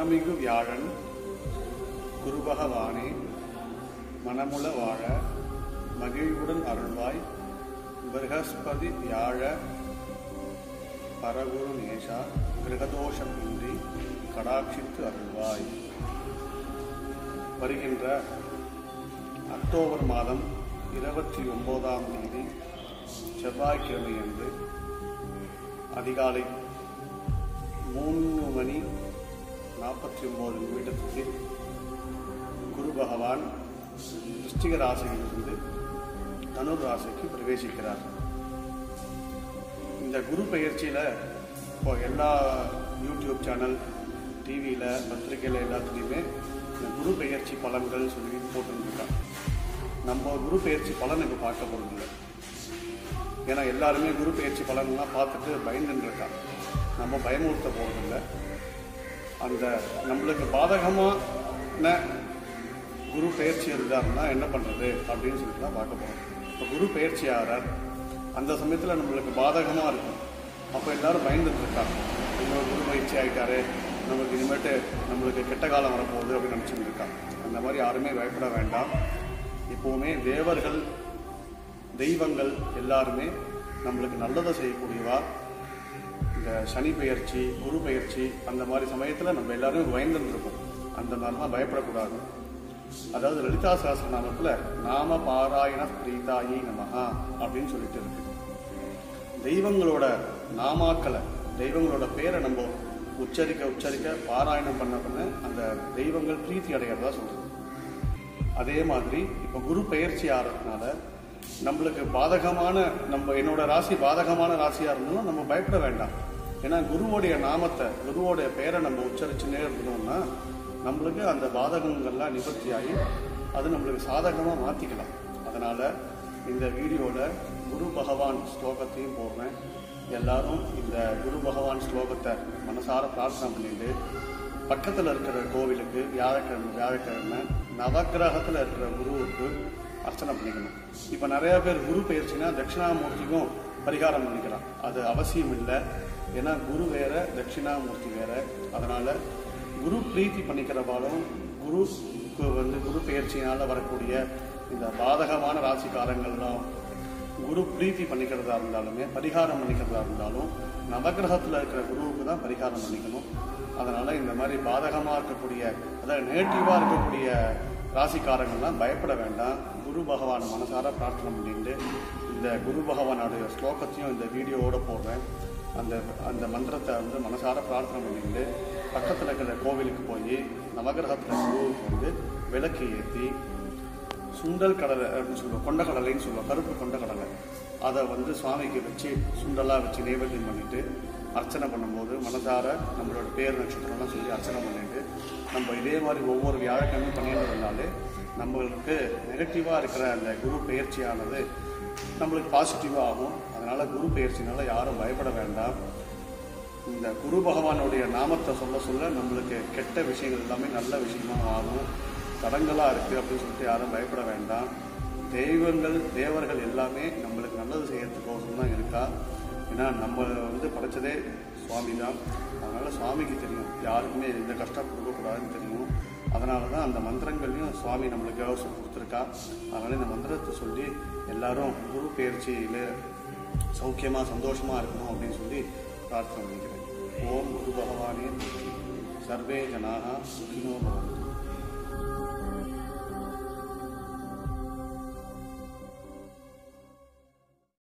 மனமிகு வியாழன் குருபகவானே மனமுள வாழ மகிழ்வுடன் அருள்வாய் பிரகஸ்பதி வியாழ பரகுரு நேஷா கிரகதோஷம் இன்றி கடாட்சித்து அருள்வாய் வருகின்ற அக்டோபர் மாதம் இருபத்தி ஒன்பதாம் தேதி செவ்வாய்க்கிழமை அன்று அதிகாலை மூணு மணி நாற்பத்தி ஒன்பது நிமிடத்துக்கு குரு பகவான் விருச்சிக ராசியிலிருந்து தனுர் ராசிக்கு பிரவேசிக்கிறார் இந்த குரு பெயர்ச்சியில் இப்போ எல்லா யூடியூப் சேனல் டிவியில் பத்திரிகையில் எல்லாத்துலேயுமே இந்த குரு பெயர்ச்சி பலன்கள் சொல்லி போட்டுருக்காங்க நம்ம குரு பெயர்ச்சி பலன் இப்போ பார்க்க போகிறதில்ல ஏன்னா எல்லாருமே குரு பெயர்ச்சி பலன்லாம் பார்த்துட்டு பயந்துன்னு இருக்காங்க நம்ம பயமுறுத்த போகிறதில்ல அந்த நம்மளுக்கு பாதகமான குரு பெயர்ச்சி இருந்தாருன்னா என்ன பண்ணுறது அப்படின்னு சொல்லிட்டு தான் பார்க்க போகிறோம் இப்போ குரு பெயர்ச்சி ஆகிறார் அந்த சமயத்தில் நம்மளுக்கு பாதகமாக இருக்கும் அப்போ எல்லாரும் பயந்துட்டு இருக்காங்க இன்னொரு குரு பயிற்சி ஆகிட்டாரு நமக்கு இனிமேட்டு நம்மளுக்கு கெட்ட காலம் வரப்போகுது அப்படின்னு நினச்சிட்டு இருக்காங்க அந்த மாதிரி யாருமே பயப்பட வேண்டாம் எப்போவுமே தேவர்கள் தெய்வங்கள் எல்லாருமே நம்மளுக்கு நல்லதை செய்யக்கூடியவா இந்த சனி பெயர்ச்சி குரு பெயர்ச்சி அந்த மாதிரி சமயத்தில் நம்ம எல்லாரும் பயந்துட்டு இருக்கோம் அந்த மாதிரிலாம் பயப்படக்கூடாது அதாவது லலிதா சகஸ்ரநாமத்தில் நாம பாராயண பிரீதாயி நமஹா அப்படின்னு சொல்லிட்டு இருக்கு தெய்வங்களோட நாமாக்களை தெய்வங்களோட பேரை நம்ம உச்சரிக்க உச்சரிக்க பாராயணம் பண்ண பண்ண அந்த தெய்வங்கள் பிரீத்தி அடைகிறதா சொல்றது அதே மாதிரி இப்போ குரு பெயர்ச்சி ஆகிறதுனால நம்மளுக்கு பாதகமான நம்ம என்னோட ராசி பாதகமான ராசியா இருந்தாலும் நம்ம பயப்பட வேண்டாம் ஏன்னா குருவோடைய நாமத்தை குருவோடைய பெயரை நம்ம உச்சரிச்சுனே இருந்தோம்னா நம்மளுக்கு அந்த பாதகங்கள்லாம் நிவர்த்தி ஆகி அது நம்மளுக்கு சாதகமாக மாற்றிக்கலாம் அதனால இந்த வீடியோவில் குரு பகவான் ஸ்லோகத்தையும் போடுறேன் எல்லாரும் இந்த குரு பகவான் ஸ்லோகத்தை மனசார பிரார்த்தனை பண்ணிட்டு பக்கத்தில் இருக்கிற கோவிலுக்கு வியாழக்கிழமை வியாழக்கிழமை நவக்கிரகத்தில் இருக்கிற குருவுக்கு அர்ச்சனை பண்ணிக்கணும் இப்போ நிறைய பேர் குரு பயிற்சினா தட்சிணாமூர்த்திக்கும் பரிகாரம் பண்ணிக்கலாம் அது அவசியம் இல்லை ஏன்னா குரு வேற தட்சிணாமூர்த்தி வேற அதனால குரு பிரீத்தி பண்ணிக்கிறவாலும் குருக்கு வந்து குரு பெயர்ச்சியினால வரக்கூடிய இந்த பாதகமான ராசிக்காரங்கள்லாம் குரு பிரீத்தி பண்ணிக்கிறதா இருந்தாலுமே பரிகாரம் பண்ணிக்கிறதா இருந்தாலும் நவகிரகத்தில் இருக்கிற குருவுக்கு தான் பரிகாரம் பண்ணிக்கணும் அதனால இந்த மாதிரி பாதகமாக இருக்கக்கூடிய அதாவது நெகட்டிவாக இருக்கக்கூடிய ராசிக்காரங்கள்லாம் பயப்பட வேண்டாம் குரு பகவான் மனசார பிரார்த்தனை பண்ணிட்டு இந்த குரு பகவானுடைய ஸ்லோகத்தையும் இந்த வீடியோவோட போடுறேன் அந்த அந்த மந்திரத்தை வந்து மனசார பிரார்த்தனை பண்ணிட்டு பக்கத்தில் இருக்கிற கோவிலுக்கு போய் நவகிரகத்தில் குருவுக்கு வந்து விளக்கு ஏற்றி சுண்டல் கடலை அப்படின்னு சொல்லுவோம் கொண்டக்கடலைன்னு சொல்லுவோம் கருப்பு கொண்டக்கடலை அதை வந்து சுவாமிக்கு வச்சு சுண்டலாக வச்சு நைவேத்தியம் பண்ணிட்டு அர்ச்சனை பண்ணும்போது மனசார நம்மளோட பேர் நட்சத்திரம்லாம் சொல்லி அர்ச்சனை பண்ணிட்டு நம்ம இதே மாதிரி ஒவ்வொரு வியாழக்கிழமையும் பண்ணிட்டு இருந்தாலே நம்மளுக்கு நெகட்டிவாக இருக்கிற அந்த குரு பெயர்ச்சியானது நம்மளுக்கு பாசிட்டிவாக ஆகும் அதனால் குரு பெயர்ச்சினால யாரும் பயப்பட வேண்டாம் இந்த குரு பகவானுடைய நாமத்தை சொல்ல சொல்ல நம்மளுக்கு கெட்ட விஷயங்கள் எல்லாமே நல்ல விஷயமா மாறும் தடங்களாக இருக்குது அப்படின்னு சொல்லிட்டு யாரும் பயப்பட வேண்டாம் தெய்வங்கள் தேவர்கள் எல்லாமே நம்மளுக்கு நல்லது செய்யறதுக்கோசம் தான் இருக்கா ஏன்னா நம்ம வந்து படைச்சதே சுவாமி தான் அதனால் சுவாமிக்கு தெரியும் யாருக்குமே எந்த கஷ்டம் கொடுக்கக்கூடாதுன்னு தெரியும் அதனால தான் அந்த மந்திரங்களையும் சுவாமி நம்மளுக்கு யோசனை கொடுத்துருக்கா அதனால் இந்த மந்திரத்தை சொல்லி எல்லாரும் குரு பயிற்சியில் சௌக்கியமாக சந்தோஷமாக இருக்கணும் அப்படின்னு சொல்லி பிரார்த்தனை பண்ணிக்கிறேன் ஓம் குரு பகவானே போற்றி. சர்வே ஜனாக சுகினோ பவந்து